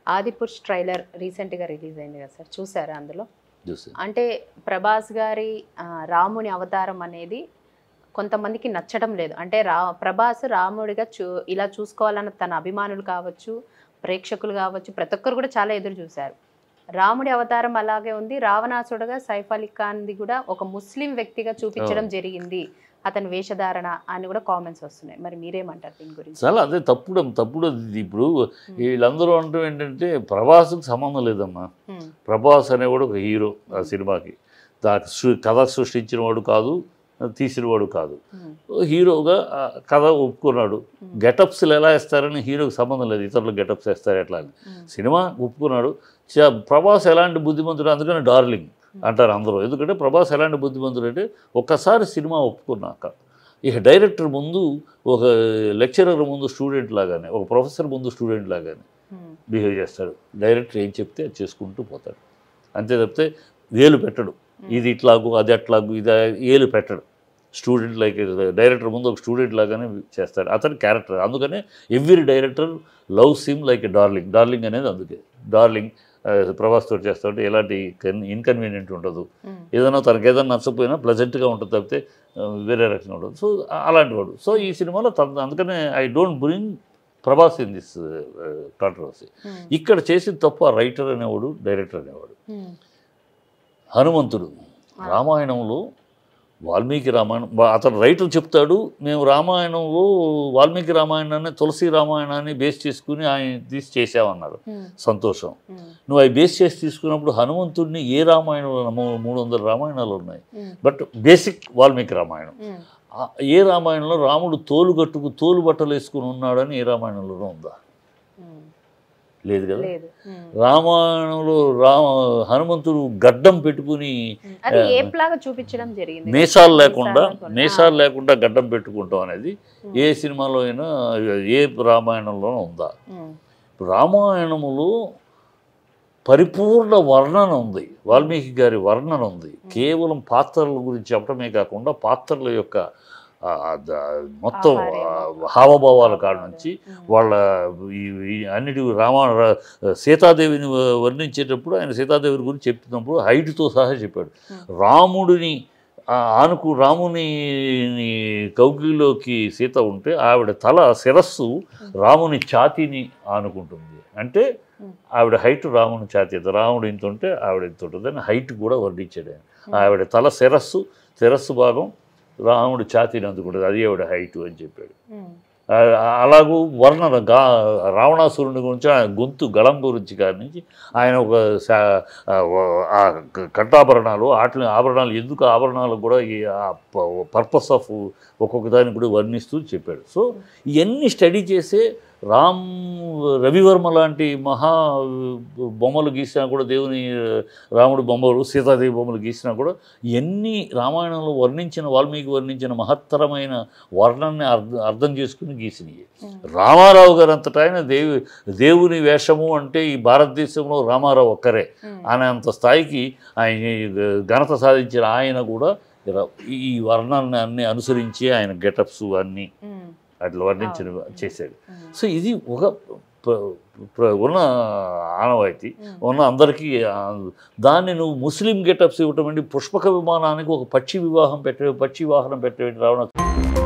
Adipurush trailer రీసెంట్గా release అయింది కదా సార్ చూసారా అందులో చూసి అంటే ప్రభాస్ గారి ఆ, రాముని అవతారం అనేది కొంతమందికి నచ్చడం లేదు అంటే రా ప్రభాస్ రాముడిగా చూ ఇలా చూసుకోవాలన్న తన అభిమానులు కావచ్చు ప్రేక్షకులు కావచ్చు ప్రతి ఒక్కరు కూడా చాలా ఎదురు చూశారు రాముడి అవతారం అలాగే ఉంది రావణాసుడుగా సైఫ్ అలీ ఖాన్ది కూడా ఒక ముస్లిం వ్యక్తిగా చూపించడం జరిగింది అతని వేషధారణ అని కూడా కామెంట్స్ వస్తున్నాయి మరి మీరేమంటారు దీని గురించి చాలా అదే తప్పుడు తప్పుడు అది ఇప్పుడు వీళ్ళందరూ అంటాం ఏంటంటే ప్రభాస్కి సంబంధం లేదమ్మా హ్మ్. ప్రభాస్ అనేవాడు ఒక హీరో ఆ సినిమాకి దానికి సృ- కథ సృష్టించిన వాడు కాదు తీసినవాడు కాదు హ్మ్. హీరోగా ఆ కథ ఒప్పుకున్నాడు గెటప్స్లు ఎలా వేస్తారని హీరోకి సంబంధం లేదు ఇతరులు గెటప్స్ వేస్తారు ఎట్లా అని హ్మ్. సినిమా ఒప్పుకున్నాడు చ- ప్రభాస్ ఎలాంటి బుద్ధిమంతుడు అందుకని డార్లింగ్ అంటారు అందరూ ఎందుకంటే ప్రభాస్ ఎలాంటి బుద్ధిమంతుడు అంటే ఒక్కసారి సినిమా ఒప్పుకున్నాక ఇక డైరెక్టర్ ముందు ఒక లెక్చరర్ ముందు స్టూడెంట్ లాగానే ఒక ప్రొఫెసర్ ముందు స్టూడెంట్ లాగానే హ్మ్. బిహేవ్ చేస్తాడు డైరెక్టర్ ఏం చెప్తే అది చేసుకుంటూ పోతాడు అంతే తప్పితే వేలు పెట్టడు ఇది ఇట్లాగు అది అట్లాగు ఇది ఏలు పెట్టడు స్టూడెంట్ లైక్ డైరెక్టర్ ముందు ఒక స్టూడెంట్ లాగానే చేస్తాడు అతని క్యారెక్టర్ అందుకనే every director love him like darling darling అనేది అందుకే డార్లింగ్ ప్రభాస్తో చేస్తుంటే ఎలాంటి ఇన్కన్వీనియంట్ ఉండదు హ్మ్. ఏదైనా తనకి ఏదైనా నచ్చపోయినా ప్లెజెంట్గా ఉంటుంది తప్పితే ఆ, వేరే రకంగా ఉండదు సో అలాంటి వాడు సో ఈ సినిమాలో తన అందుకనే I don't bring Prabhas in this controversy hmm. ఇక్కడ చేసిన తప్ప రైటర్ అనేవాడు డైరెక్టర్ అనేవాడు హ్మ్. హనుమంతుడు రామాయణంలో వాల్మీకి రామాయణం వా- అతను రైటర్ చెప్తాడు మేము రామాయణంలో వాల్మీకి రామాయణాన్ని తులసి రామాయణాన్ని బేస్ చేసుకుని ఆయన తీసి చేసామన్నారు హ్మ్. సంతోషం హ్మ్. నువ్వు అవి బేస్ చేసి తీసుకున్నప్పుడు హనుమంతుడిని ఏ రామాయణంలో మూ- మూడు వందల రామాయణాలు ఉన్నాయి హ్మ్. బట్ బేసిక్ వాల్మీకి రామాయణం హ్మ్. ఆ ఏ రామాయణంలో రాముడు తోలు కట్టుకు తోలు బట్టలు వేసుకుని ఉన్నాడని ఏ రామాయణంలోనూ ఉందా హ్మ్. లేదు కదా లేదు హ్మ్. రామాయణంలో రామ హనుమంతుడు గడ్డం పెట్టుకుని హ్మ్. అది ఏప్ లాగా చూపించడం జరిగింది మీసాలు లేకుండా లేకుండా. మీసాలు లేకుండా గడ్డం పెట్టుకుంటాం అనేది ఏ సినిమాలో అయినా ఏ రామాయణంలోనూ ఉందా హ్మ్. రామాయణములో పరిపూర్ణ వర్ణన ఉంది వాల్మీకి గారి వర్ణన ఉంది కేవలం పాత్రల గురించి చెప్పడమే కాకుండా పాత్రల యొక్క ఆ, ఆ, ద- మొత్తం ఆ, హావభావాల కాడ నుంచి వాళ్ళ ఈ- ఈ అన్నిటి రామ రా- సీతాదేవిని వ- వర్ణించేటప్పుడు ఆయన సీతాదేవి గురించి చెప్తున్నప్పుడు హైట్తో సహా చెప్పాడు రాముడిని ఆ ఆనుకు రాముని కౌగిలిలోకి సీత ఉంటే ఆవిడ తల శిరస్సు రాముని ఛాతీని ఆనుకుంటుంది అంటే ఆవిడ హైట్ రాముని ఛాతీ ఎంత రాముడు ఇంత ఉంటే ఆవిడ ఇంత ఉంటుంది అని హైట్ కూడా వర్ణించాడు ఆయన ఆవిడ తల శిరస్సు శిరస్సు భాగం రాముడి ఛాతీని అందుకుంటుంది అది ఆవిడ హైట్ అని చెప్పాడు హ్మ్. ఆ, అలాగూ వర్ణన గా రావణాసురుని గురించి ఆయన గొంతు గళం గురించి కాడి నుంచి ఆయన ఒక శా- ఆ, ఆ కంఠాభరణాలు వాటి ఆభరణాలు ఎందుకు ఆభరణాలు కూడా ఈ పర్పస్ ఆఫ్ ఒక్కొక్క దాన్ని కూడా వర్ణిస్తూ చెప్పాడు సో ఇవన్నీ స్టడీ చేసే రామ్ రవివర్మ లాంటి మహా బొమ్మలు గీసినా కూడా దేవుని రాముడి బొమ్మలు సీతాదేవి బొమ్మలు గీసినా కూడా ఇవన్నీ రామాయణంలో వర్ణించిన వాల్మీకి వర్ణించిన మహత్తరమైన వర్ణాన్ని అర్థం అర్థం చేసుకుని గీసినవి రామారావు గారు అంతటా ఆయన దేవి దేవుని వేషము అంటే ఈ భారతదేశంలో రామారావు ఒక్కరే Hmm. ఆయన అంత స్థాయికి ఆయన ఈ ఘనత సాధించిన ఆయన కూడా ఇలా ఈ వర్ణాన్ని అన్ని అనుసరించి ఆయన గెటప్స్ అన్నీ హ్మ్. అట్లా వర్ణించిన చేశాడు హ్మ్. సో ఇది ఒక ప్ర- ప్ర- ఉన్న ఆనవాయితీ Hmm. ఉన్న అందరికీ ఆ, దాన్ని నువ్వు ముస్లిం గెటప్స్ ఇవ్వటం అంటే పుష్పక విమానానికి ఒక పక్షి వివాహం పెట్టే పక్షి వాహనం పెట్టే రావడం